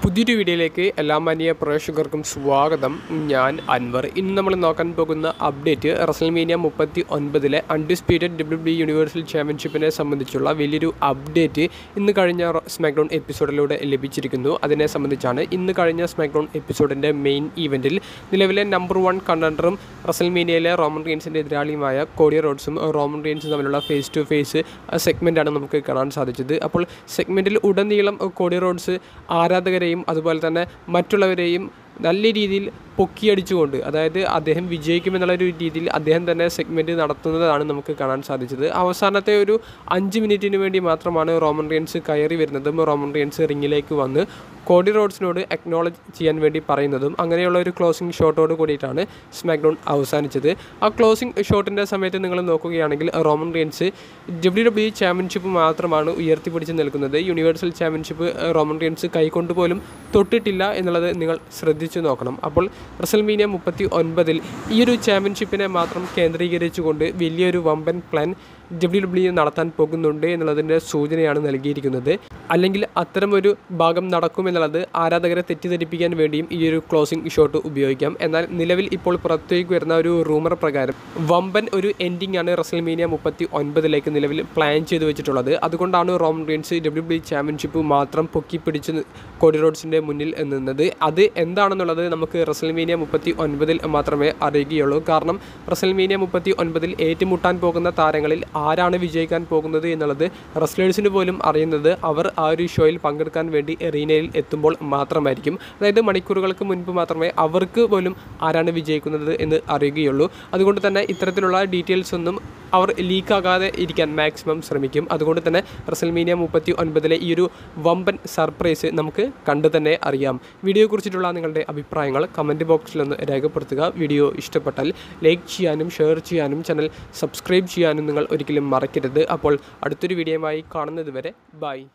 പുതിയൊരു വീഡിയോയിലേക്ക് എല്ലാ മാന്യ പ്രേക്ഷകർക്കും സ്വാഗതം ഞാൻ അൻവർ ഇന്ന് നമ്മൾ നോക്കാൻ പോകുന്ന അപ്ഡേറ്റ് റസൽമീനിയ മുപ്പത്തി ഒൻപതിലെ അൺഡിസ്പ്യൂട്ടഡ് ഡബ്ല്യു ബി യൂണിവേഴ്സൽ ചാമ്പ്യൻഷിപ്പിനെ സംബന്ധിച്ചുള്ള വലിയൊരു അപ്ഡേറ്റ് ഇന്ന് കഴിഞ്ഞ സ്മാക്ഡൗൺ എപ്പിസോഡിലൂടെ ലഭിച്ചിരിക്കുന്നു അതിനെ സംബന്ധിച്ചാണ് ഇന്ന് കഴിഞ്ഞ സ്മാക്ഡൗൺ എപ്പിസോഡിൻ്റെ മെയിൻ ഈവൻറ്റിൽ നിലവിലെ നമ്പർ വൺ കണ്ടൻഡറും റസൽമീനിയയിലെ റോമൻ റീൻസിൻ്റെ എതിരാളിയുമായ കോഡിയ റോഡ്സും റോമൻ റീൻസും തമ്മിലുള്ള ഫേസ് ടു ഫേസ് സെഗ്മെൻറ്റാണ് നമുക്ക് കാണാൻ സാധിച്ചത് അപ്പോൾ സെഗ്മെൻറ്റിൽ ഉടനീളം കോഡിയ റോഡ്സ് ആരാധകരെയും അതുപോലെ തന്നെ മറ്റുള്ളവരെയും നല്ല രീതിയിൽ പൊക്കിയടിച്ചുകൊണ്ട് അതായത് അദ്ദേഹം വിജയിക്കുമെന്നുള്ള ഒരു രീതിയിൽ അദ്ദേഹം തന്നെ സെഗ്മെൻറ്റ് നടത്തുന്നതാണ് നമുക്ക് കാണാൻ സാധിച്ചത് അവസാനത്തെ ഒരു അഞ്ച് മിനിറ്റിന് വേണ്ടി മാത്രമാണ് റോമൻ റിയൻസ് കയറി വരുന്നതും റോമൻ റിയൻസ് റിങ്ങിലേക്ക് വന്ന് കോഡി റോഡ്സിനോട് അക്നോളജ് ചെയ്യാൻ വേണ്ടി പറയുന്നതും അങ്ങനെയുള്ള ഒരു ക്ലോസിംഗ് ഷോട്ടോട് കൂടിയിട്ടാണ് സ്മാക്ഡൗൺ അവസാനിച്ചത് ആ ക്ലോസിംഗ് ഷോട്ടിൻ്റെ സമയത്ത് നിങ്ങൾ നോക്കുകയാണെങ്കിൽ Roman Reigns W W championship മാത്രമാണ് ഉയർത്തിപ്പിടിച്ച് നിൽക്കുന്നത് യൂണിവേഴ്സൽ ചാമ്പ്യൻഷിപ്പ് റോമൻ റിയൻസ് കൈകൊണ്ട് പോലും തൊട്ടിട്ടില്ല എന്നുള്ളത് നിങ്ങൾ ശ്രദ്ധിച്ചു നോക്കണം അപ്പോൾ റസൽമീനിയ മുപ്പത്തി ഒൻപതിൽ ഈ ഒരു ചാമ്പ്യൻഷിപ്പിനെ മാത്രം കേന്ദ്രീകരിച്ചുകൊണ്ട് വലിയൊരു വമ്പൻ പ്ലാൻ ഡബ്ല്യു ഡബ്ല്യു നടത്താൻ പോകുന്നുണ്ട് എന്നുള്ളതിൻ്റെ സൂചനയാണ് നൽകിയിരിക്കുന്നത് അല്ലെങ്കിൽ അത്തരം ഒരു ഭാഗം നടക്കുമെന്നുള്ളത് ആരാധകരെ തെറ്റിദ്ധരിപ്പിക്കാൻ വേണ്ടിയും ഈ ഒരു ക്ലോസിംഗ് ഷോട്ട് ഉപയോഗിക്കാം എന്നാൽ നിലവിൽ ഇപ്പോൾ പുറത്തേക്ക് വരുന്ന ഒരു റൂമർ പ്രകാരം വമ്പൻ ഒരു എൻഡിംഗ് ആണ് റസൽമീനിയ മുപ്പത്തി ഒൻപതിലേക്ക് നിലവിൽ പ്ലാൻ ചെയ്തു വെച്ചിട്ടുള്ളത് അതുകൊണ്ടാണ് Roman Reigns W W championship മാത്രം പൊക്കിപ്പിടിച്ച് കോഡി റോഡ്സിൻ്റെ മുന്നിൽ നിന്നത് അത് എന്താണെന്നുള്ളത് നമുക്ക് റസൽമീനിയ മുപ്പത്തി ഒൻപതിൽ മാത്രമേ അറിയുകയുള്ളൂ കാരണം റസൽമീനിയ മുപ്പത്തി ഒൻപതിൽ ഏറ്റുമുട്ടാൻ പോകുന്ന താരങ്ങളിൽ ആരാണ് വിജയിക്കാൻ പോകുന്നത് എന്നുള്ളത് റസ്ലേഴ്സിന് പോലും അറിയുന്നത് അവർ ആ ഒരു ഷോയിൽ പങ്കെടുക്കാൻ വേണ്ടി എറീനയിൽ എത്തുമ്പോൾ മാത്രമായിരിക്കും അതായത് മണിക്കൂറുകൾക്ക് മുൻപ് മാത്രമേ അവർക്ക് പോലും ആരാണ് വിജയിക്കുന്നത് എന്ന് അറിയുകയുള്ളൂ അതുകൊണ്ട് തന്നെ ഇത്തരത്തിലുള്ള ഡീറ്റെയിൽസ് ഒന്നും അവർ ലീക്കാകാതെ ഇരിക്കാൻ മാക്സിമം ശ്രമിക്കും അതുകൊണ്ട് തന്നെ റസൽമീനിയ മുപ്പത്തി ഒൻപതിലെ ഈ ഒരു വമ്പൻ സർപ്രൈസ് നമുക്ക് കണ്ടു തന്നെ അറിയാം വീഡിയോയെക്കുറിച്ചിട്ടുള്ള നിങ്ങളുടെ അഭിപ്രായങ്ങൾ കമൻറ്റ് ബോക്സിലൊന്ന് രേഖപ്പെടുത്തുക വീഡിയോ ഇഷ്ടപ്പെട്ടാൽ ലൈക്ക് ചെയ്യാനും ഷെയർ ചെയ്യാനും ചാനൽ സബ്സ്ക്രൈബ് ചെയ്യാനും നിങ്ങൾ ഒരിക്കലും മറക്കരുത് അപ്പോൾ അടുത്തൊരു വീഡിയോയുമായി കാണുന്നത് വരെ ബൈ